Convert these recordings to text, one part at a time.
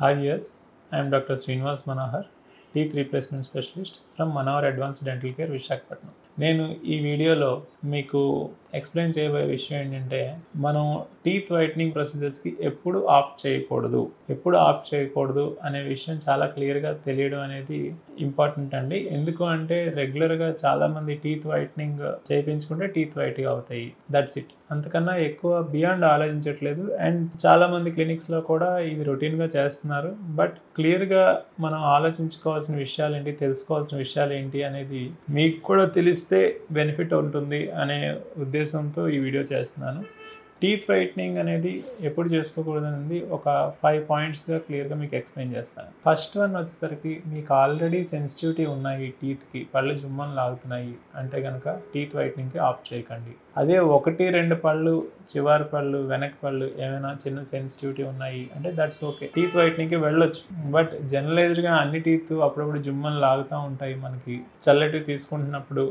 Hi, yes, I am Dr. Srinivas Manohar, teeth replacement specialist from Manohar Advanced Dental Care, Visakhapatnam నేను ఈ వీడియోలో మీకు explain చేయబోయే విషయం ఏంటంటే మనం టీత్ వైట్నింగ్ ప్రొసీజర్స్కి ఎప్పుడు ఆప్ చేయకూడదు ఎప్పుడు ఆప్ చేయకూడదు అనే విషయం చాలా క్లియర్గా తెలియడం అనేది ఇంపార్టెంట్ అండి ఎందుకు అంటే రెగ్యులర్గా చాలామంది టీత్ వైట్నింగ్ చేయించుకుంటే టీత్ వైట్గా అవుతాయి దట్స్ ఇట్ అంతకన్నా ఎక్కువ బియాండ్ ఆలోచించట్లేదు అండ్ చాలామంది క్లినిక్స్లో కూడా ఇది రొటీన్గా చేస్తున్నారు బట్ క్లియర్గా మనం ఆలోచించుకోవాల్సిన విషయాలు ఏంటి తెలుసుకోవాల్సిన విషయాలు ఏంటి అనేది మీకు కూడా తెలిస్తే బెనిఫిట్ ఉంటుంది అనే ఉద్దేశంతో ఈ వీడియో చేస్తున్నాను టీత్ వైట్నింగ్ అనేది ఎప్పుడు చేసుకోకూడదు అనేది ఒక ఫైవ్ పాయింట్స్గా క్లియర్గా మీకు ఎక్స్ప్లెయిన్ చేస్తాను ఫస్ట్ వన్ వచ్చేసరికి మీకు ఆల్రెడీ సెన్సిటివిటీ ఉన్నాయి టీత్కి పళ్ళు జుమ్మని లాగుతున్నాయి అంటే కనుక టీత్ వైట్నింగ్కి ఆఫ్ చేయకండి అదే ఒకటి రెండు పళ్ళు చివరి పళ్ళు వెనక్ పళ్ళు ఏమైనా చిన్న సెన్సిటివిటీ ఉన్నాయి అంటే దట్స్ ఓకే టీత్ వైట్నింగ్కి వెళ్ళొచ్చు బట్ జనరలైజ్డ్గా అన్ని టీత్ అప్పుడప్పుడు జుమ్మని లాగుతూ ఉంటాయి మనకి చల్లటి తీసుకుంటున్నప్పుడు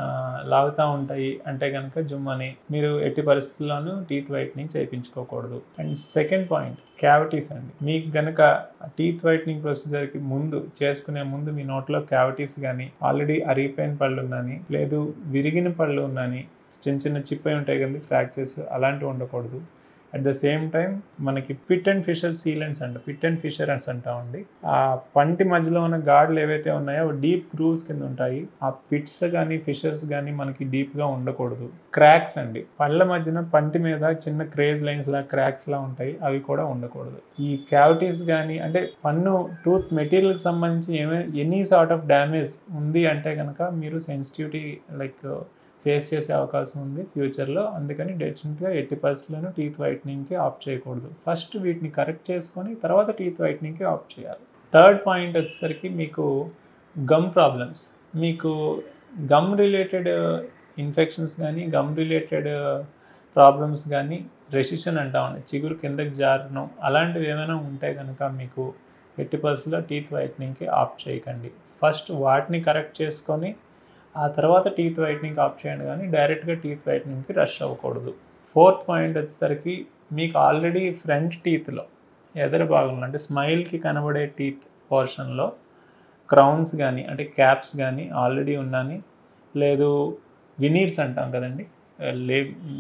లాగుతూ ఉంటాయి అంటే కనుక జుమ్మని మీరు ఎట్టి పరిస్థితుల్లోనూ టీత్ వైట్నింగ్ చేయించుకోకూడదు అండ్ సెకండ్ పాయింట్ క్యావిటీస్ అండి మీకు గనక టీత్ వైట్నింగ్ ప్రొసీజర్కి ముందు చేసుకునే ముందు మీ నోట్లో క్యావిటీస్ కానీ ఆల్రెడీ అరిగిపోయిన పళ్ళు ఉన్నాని లేదు విరిగిన పళ్ళు ఉన్నాని చిన్న చిన్న చిప్ అయి ఉంటాయి కదా ఫ్రాక్చర్స్ అలాంటివి ఉండకూడదు అట్ ద సేమ్ టైం మనకి పిట్ అండ్ ఫిషర్ సీలెంట్స్ అంట పిట్ అండ్ ఫిషర్స్ అంటామండి ఆ పంటి మధ్యలో ఉన్న గాడ్లు ఏవైతే ఉన్నాయో అవి డీప్ గ్రూవ్స్ కింద ఉంటాయి ఆ పిట్స్ కానీ ఫిషర్స్ కానీ మనకి డీప్గా ఉండకూడదు క్రాక్స్ అండి పళ్ళ మధ్యన పంటి మీద చిన్న క్రేజ్ లైన్స్ లా క్రాక్స్ లా ఉంటాయి అవి కూడా ఉండకూడదు ఈ క్యావిటీస్ కానీ అంటే పన్ను టూత్ మెటీరియల్కి సంబంధించి ఏమే ఎనీ సార్ట్ ఆఫ్ డ్యామేజ్ ఉంది అంటే కనుక మీరు సెన్సిటివిటీ లైక్ ఫేస్ చేసే అవకాశం ఉంది ఫ్యూచర్లో అందుకని డెఫినెట్గా ఎట్టి పరిస్థితుల్లోనూ టీత్ వైట్నింగ్కి ఆఫ్ చేయకూడదు ఫస్ట్ వీటిని కరెక్ట్ చేసుకొని తర్వాత టీత్ వైట్నింగ్కి ఆఫ్ చేయాలి థర్డ్ పాయింట్ వచ్చేసరికి మీకు గమ్ ప్రాబ్లమ్స్ మీకు గమ్ రిలేటెడ్ ఇన్ఫెక్షన్స్ కానీ గమ్ రిలేటెడ్ ప్రాబ్లమ్స్ కానీ రెసిషన్ అంటామండి చిగురు కిందకి జారడం అలాంటివి ఏమైనా ఉంటే కనుక మీకు ఎట్టి పరిస్థితుల్లో టీత్ వైట్నింగ్కి ఆఫ్ చేయకండి ఫస్ట్ వాటిని కరెక్ట్ చేసుకొని ఆ తర్వాత టీత్ వైట్నింగ్ ఆఫ్ చేయండి కానీ డైరెక్ట్గా టీత్ వైట్నింగ్కి రష్ అవ్వకూడదు ఫోర్త్ పాయింట్ వచ్చేసరికి మీకు ఆల్రెడీ ఫ్రంట్ టీత్లో ఎదర భాగంలో అంటే స్మైల్కి కనబడే టీత్ పోర్షన్లో క్రౌన్స్ కానీ అంటే క్యాప్స్ కానీ ఆల్రెడీ ఉన్నాని లేదు వినీర్స్ అంటాం కదండి లే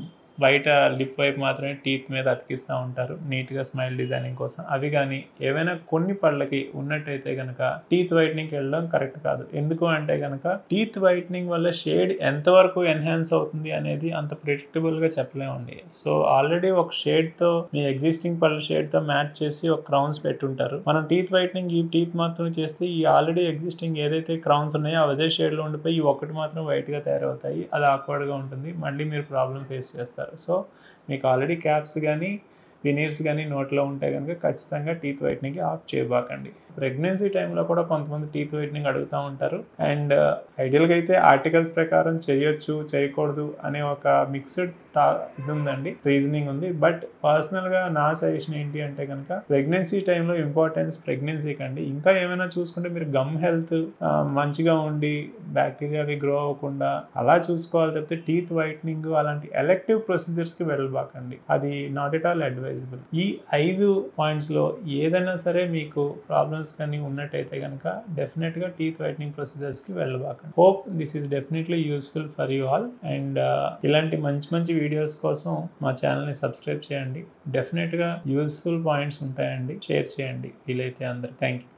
బయట లిప్ వైపు మాత్రమే టీత్ మీద అతికిస్తూ ఉంటారు నీట్గా స్మైల్ డిజైనింగ్ కోసం అవి కానీ ఏవైనా కొన్ని పళ్ళకి ఉన్నట్టయితే కనుక టీత్ వైట్నింగ్కి వెళ్ళడం కరెక్ట్ కాదు ఎందుకు అంటే కనుక టీత్ వైట్నింగ్ వల్ల షేడ్ ఎంతవరకు ఎన్హాన్స్ అవుతుంది అనేది అంత ప్రిడిక్టబుల్గా చెప్పలేమండి సో ఆల్రెడీ ఒక షేడ్తో మీ ఎగ్జిస్టింగ్ పళ్ళ షేడ్తో మ్యాచ్ చేసి ఒక క్రౌన్స్ పెట్టుంటారు మనం టీత్ వైట్నింగ్ ఈ టీత్ మాత్రం చేస్తే ఈ ఆల్రెడీ ఎగ్జిస్టింగ్ ఏదైతే క్రౌన్స్ ఉన్నాయో అదే షేడ్లో ఉండిపోయి ఈ ఒకటి మాత్రం వైట్గా తయారవుతాయి అది ఆక్వర్డ్గా ఉంటుంది మళ్ళీ మీరు ప్రాబ్లం ఫేస్ చేస్తారు సో మీకు ఆల్రెడీ క్యాప్స్ కానీ వినీర్స్ కానీ నోట్లో ఉంటే కనుక ఖచ్చితంగా టీత్ వైట్నింగ్ ఆఫ్ చేయబాకండి ప్రెగ్నెన్సీ టైంలో కూడా కొంతమంది టీత్ వైట్నింగ్ అడుగుతూ ఉంటారు అండ్ ఐడియల్గా అయితే ఆర్టికల్స్ ప్రకారం చేయొచ్చు చేయకూడదు అనే ఒక మిక్స్డ్ టా ఇది ఉందండి రీజనింగ్ ఉంది బట్ పర్సనల్గా నా సజెషన్ ఏంటి అంటే కనుక ప్రెగ్నెన్సీ టైంలో ఇంపార్టెన్స్ ప్రెగ్నెన్సీకి అండి ఇంకా ఏమైనా చూసుకుంటే మీరు గమ్ హెల్త్ మంచిగా ఉండి బ్యాక్టీరియా అవి గ్రో అవ్వకుండా అలా చూసుకోవాలి తప్పితే టీత్ వైట్నింగ్ అలాంటి ఎలెక్టివ్ ప్రొసీజర్స్కి వెళ్ళబాకండి అది నాట్ ఎట్ ఆల్ అడ్వైజబుల్ ఈ ఐదు పాయింట్స్లో ఏదైనా సరే మీకు ప్రాబ్లమ్స్ కానీ ఉన్నట్టయితే కనుక డెఫినెట్గా టీత్ వైట్నింగ్ ప్రొసీజర్స్కి వెళ్ళబాకండి hope this is definitely useful for you all and ఇలాంటి మంచి మంచి వీడియోస్ కోసం మా ఛానల్ని సబ్స్క్రైబ్ చేయండి డెఫినెట్గా యూస్ఫుల్ పాయింట్స్ ఉంటాయండి షేర్ చేయండి వీలైతే అందరు థ్యాంక్ యూ